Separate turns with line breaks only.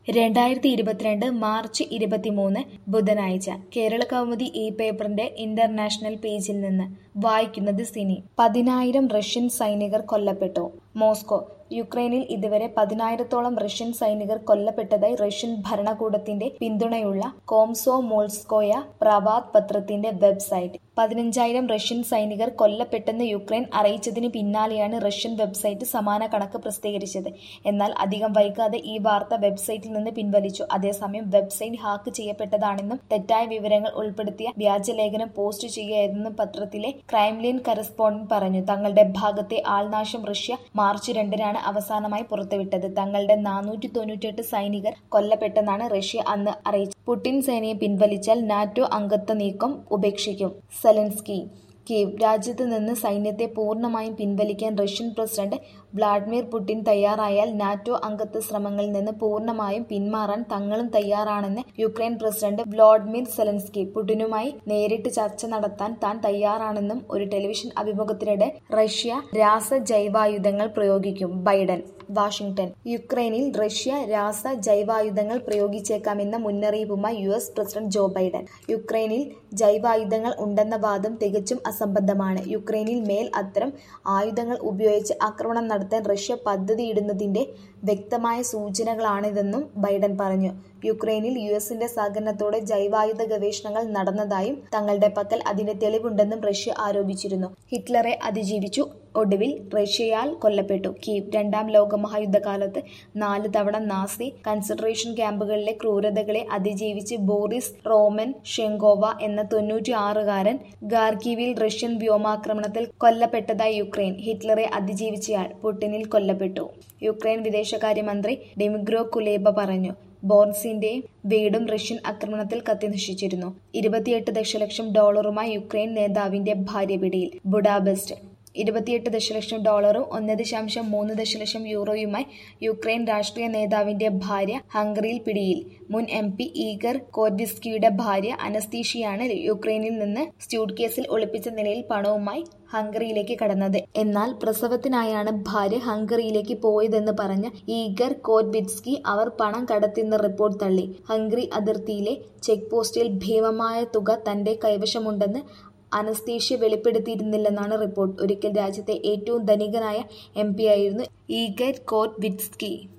രണ്ടായിരത്തി ഇരുപത്തിരണ്ട് മാർച്ച് ഇരുപത്തിമൂന്ന് ബുധനാഴ്ച കേരള കൗമുദി ഈ പേപ്പറിന്റെ ഇന്റർനാഷണൽ പേജിൽ നിന്ന് വായിക്കുന്നത് സിനി പതിനായിരം റഷ്യൻ സൈനികർ കൊല്ലപ്പെട്ടു മോസ്കോ യുക്രൈനിൽ ഇതുവരെ പതിനായിരത്തോളം റഷ്യൻ സൈനികർ കൊല്ലപ്പെട്ടതായി റഷ്യൻ ഭരണകൂടത്തിന്റെ പിന്തുണയുള്ള കോംസോ മോൾസ്കോയ പ്രവാത് പത്രത്തിന്റെ വെബ്സൈറ്റ് പതിനഞ്ചായിരം റഷ്യൻ സൈനികർ കൊല്ലപ്പെട്ടെന്ന് യുക്രൈൻ അറിയിച്ചതിന് പിന്നാലെയാണ് റഷ്യൻ വെബ്സൈറ്റ് സമാന കണക്ക് പ്രസിദ്ധീകരിച്ചത് എന്നാൽ അധികം വൈകാതെ ഈ വാർത്ത വെബ്സൈറ്റിൽ നിന്ന് പിൻവലിച്ചു അതേസമയം വെബ്സൈറ്റ് ഹാക്ക് ചെയ്യപ്പെട്ടതാണെന്നും തെറ്റായ വിവരങ്ങൾ ഉൾപ്പെടുത്തിയ വ്യാജലേഖനം പോസ്റ്റ് ചെയ്യുകയായിരുന്നെന്നും പത്രത്തിലെ ക്രൈംലിൻ കറസ്പോണ്ടന്റ് പറഞ്ഞു തങ്ങളുടെ ഭാഗത്തെ ആൾനാശം റഷ്യ മാർച്ച് രണ്ടിനാണ് അവസാനമായി പുറത്തുവിട്ടത് തങ്ങളുടെ നാനൂറ്റി തൊണ്ണൂറ്റെട്ട് സൈനികർ കൊല്ലപ്പെട്ടെന്നാണ് റഷ്യ അന്ന് അറിയിച്ചത് പുടിൻ സേനയെ പിൻവലിച്ചാൽ നാറ്റോ അംഗത്വ നീക്കം ഉപേക്ഷിക്കും സെലൻസ്കി കീവ് രാജ്യത്ത് നിന്ന് സൈന്യത്തെ പൂർണ്ണമായും പിൻവലിക്കാൻ റഷ്യൻ പ്രസിഡന്റ് വ്ളാഡിമിർ പുടിൻ തയ്യാറായാൽ നാറ്റോ അംഗത്വ ശ്രമങ്ങളിൽ നിന്ന് പൂർണ്ണമായും പിന്മാറാൻ തങ്ങളും തയ്യാറാണെന്ന് യുക്രൈൻ പ്രസിഡന്റ് വ്ളാഡിമിർ സെലൻസ്കി പുടിനുമായി നേരിട്ട് ചർച്ച നടത്താൻ താൻ തയ്യാറാണെന്നും ഒരു ടെലിവിഷൻ അഭിമുഖത്തിനിടെ റഷ്യ രാസജൈവായുധങ്ങൾ പ്രയോഗിക്കും ബൈഡൻ വാഷിംഗ്ടൺ യുക്രൈനിൽ റഷ്യ രാസ ജൈവായുധങ്ങൾ പ്രയോഗിച്ചേക്കാമെന്ന മുന്നറിയിപ്പുമായി U S president Joe Biden യുക്രൈനിൽ ജൈവായുധങ്ങൾ ഉണ്ടെന്ന വാദം തികച്ചും അസംബന്ധമാണ് യുക്രൈനിൽ മേൽ അത്തരം ആയുധങ്ങൾ ഉപയോഗിച്ച് ആക്രമണം നടത്താൻ റഷ്യ പദ്ധതിയിടുന്നതിന്റെ വ്യക്തമായ സൂചനകളാണിതെന്നും ബൈഡൻ പറഞ്ഞു യുക്രൈനിൽ യു എസിന്റെ സഹകരണത്തോടെ ജൈവായുധ ഗവേഷണങ്ങൾ നടന്നതായും തങ്ങളുടെ പക്കൽ അതിന്റെ തെളിവുണ്ടെന്നും റഷ്യ ആരോപിച്ചിരുന്നു ഹിറ്റ്ലറെ അതിജീവിച്ചു ഒടുവിൽ റഷ്യയാൽ കൊല്ലപ്പെട്ടു കീവ് രണ്ടാം ലോക മഹായുദ്ധകാലത്ത് നാല് തവണ നാസി കൺസെൻട്രേഷൻ ക്യാമ്പുകളിലെ ക്രൂരതകളെ അതിജീവിച്ച് ബോറിസ് റോമൻ ഷെങ്കോവ എന്ന തൊണ്ണൂറ്റി ആറുകാരൻ ഗാർഗീവിൽ റഷ്യൻ വ്യോമാക്രമണത്തിൽ കൊല്ലപ്പെട്ടതായി യുക്രൈൻ ഹിറ്റ്ലറെ അതിജീവിച്ചയാൾ പുടിനിൽ കൊല്ലപ്പെട്ടു യുക്രൈൻ വിദേശകാര്യമന്ത്രി ഡെമിഗ്രോ കുലേബ പറഞ്ഞു ബോർസിന്റെ വീടും റഷ്യൻ ആക്രമണത്തിൽ കത്തിനശിച്ചിരുന്നു ഇരുപത്തിയെട്ട് ദശലക്ഷം ഡോളറുമായി യുക്രൈൻ നേതാവിന്റെ ഭാര്യ പിടിയിൽ ബുഡാബെസ്റ്റ് ഇരുപത്തിയെട്ട് ദശലക്ഷം ഡോളറും ഒന്ന് ദശാംശം മൂന്ന് ദശലക്ഷം യൂറോയുമായി യുക്രൈൻ രാഷ്ട്രീയ നേതാവിന്റെ ഭാര്യ ഹംഗറിയിൽ പിടിയിൽ മുൻ എം പി ഈഗർ കോർഡിസ്കിയുടെ ഭാര്യ അനസ്തീഷിയാണ് യുക്രൈനിൽ നിന്ന് സ്യൂട്ട് കേസിൽ ഒളിപ്പിച്ച നിലയിൽ പണവുമായി ഹംഗറിയിലേക്ക് കടന്നത് എന്നാൽ പ്രസവത്തിനായാണ് ഭാര്യ ഹംഗറിയിലേക്ക് പോയതെന്ന് പറഞ്ഞ ഈഗർ കോർബിറ്റ്സ്കി അവർ പണം കടത്തിയെന്ന റിപ്പോർട്ട് തള്ളി ഹംഗറി അതിർത്തിയിലെ ചെക്ക് പോസ്റ്റിൽ ഭീമമായ തുക തന്റെ കൈവശമുണ്ടെന്ന് അനസ്തേഷ്യ വെളിപ്പെടുത്തിയിരുന്നില്ലെന്നാണ് റിപ്പോർട്ട് ഒരിക്കൽ രാജ്യത്തെ ഏറ്റവും ധനികനായ എം ആയിരുന്നു ഈഗർ കോർബിറ്റ്സ്കി